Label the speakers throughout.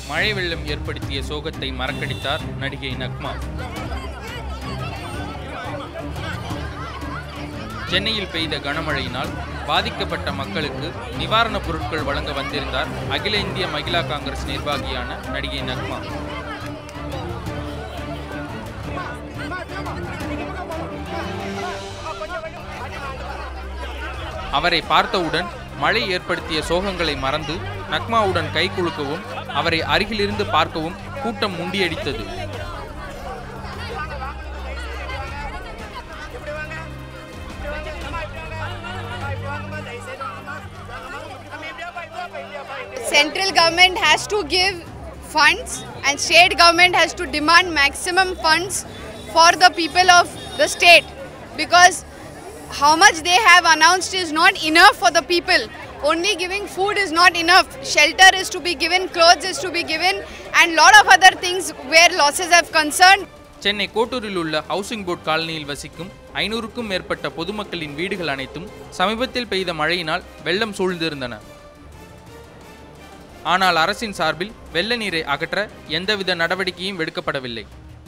Speaker 1: மழை வெள்ளம் ஏற்படுத்திய சோகத்தை மறக்கடித்தார் நடிகை நக்மா சென்னையில் பெய்த கனமழையினால் பாதிக்கப்பட்ட மக்களுக்கு நிவாரணப் பொருட்கள் வழங்க வந்திருந்தார் அகில இந்திய மகிழா காங்கிரஸ் நிர்வாகியான நடிகை நக்மா அவரை பார்த்தவுடன் மழை ஏற்படுத்திய சோகங்களை மறந்து நக்மாவுடன் கை குலுக்கவும் அவரை அருகிலிருந்து பார்க்கவும் கூட்டம் முண்டியடித்தது
Speaker 2: central government has to give funds and state government has to demand maximum funds for the people of the state because how much they have announced is not enough for the people only giving food is not enough shelter is to be given clothes is to be given and lot of other things where losses have concerned
Speaker 1: Chennai கோட்டூரில் உள்ள housing board காலனியில் வசிக்கும் ஐநூறுக்கும் மேற்பட்ட பொதுமக்களின் வீடுகள் அனைத்தும் சமீபத்தில் பெய்த மழையினால் வெள்ளம் சூழ்ந்திருந்தன ஆனால் அரசின் சார்பில் வெள்ள நீரை அகற்ற எந்தவித நடவடிக்கையும் எடுக்கப்படவில்லை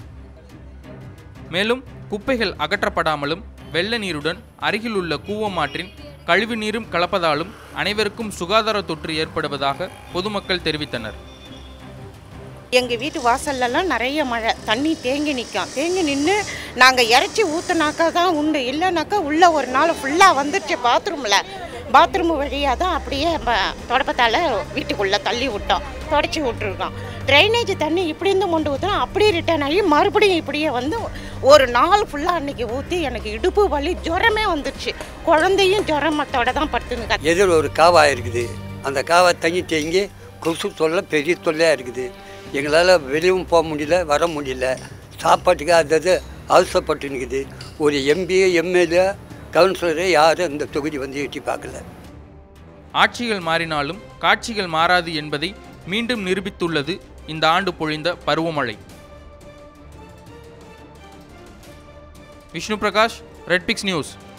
Speaker 1: மேலும் குப்பைகள் அகற்றப்படாமலும் வெள்ள நீருடன் அருகில் உள்ள கூவமாற்றின் கழிவு நீரும் கலப்பதாலும் அனைவருக்கும் சுகாதார தொற்று ஏற்படுவதாக பொதுமக்கள் தெரிவித்தனர்
Speaker 3: எங்கள் வீட்டு வாசல்லலாம் நிறைய மழை தண்ணி தேங்கி நிற்கும் தேங்கி நின்று நாங்கள் இறச்சி ஊற்றுனாக்கா தான் உண்டு இல்லைனாக்கா உள்ளே ஒரு நாள் ஃபுல்லாக வந்துடுச்சு பாத்ரூமில் பாத்ரூம் வழியாக தான் அப்படியே தொடப்பத்தால் வீட்டுக்குள்ளே தள்ளி விட்டோம் தொடச்சி விட்ருக்கோம் ட்ரைனேஜ் தண்ணி இப்படி இருந்து கொண்டு ஊற்றுனா அப்படியே ரிட்டர்ன் ஆகி மறுபடியும் இப்படியே வந்து ஒரு நாள் ஃபுல்லாக அன்றைக்கி ஊற்றி எனக்கு இடுப்பு வலி ஜுரமே வந்துடுச்சு குழந்தையும் ஜுரமத்தோட தான் படுத்துனுங்க
Speaker 4: எதில் ஒரு காவா இருக்குது அந்த காவா தண்ணி தேங்கி கொசு தொல்லை பெரிய தொல்லையாக இருக்குது எங்களால் வெளியும் போக முடியல வர முடியல சாப்பாட்டுக்கு அது அது அவசரப்பட்டு நிற்குது ஒரு எம்பி எம்எல்ஏ கவுன்சிலரே யாரும் இந்த தொகுதி வந்து எட்டி பார்க்கல
Speaker 1: ஆட்சிகள் மாறினாலும் காட்சிகள் மாறாது என்பதை மீண்டும் நிரூபித்துள்ளது இந்த ஆண்டு பொழிந்த பருவமழை Vishnu Prakash Red Pix news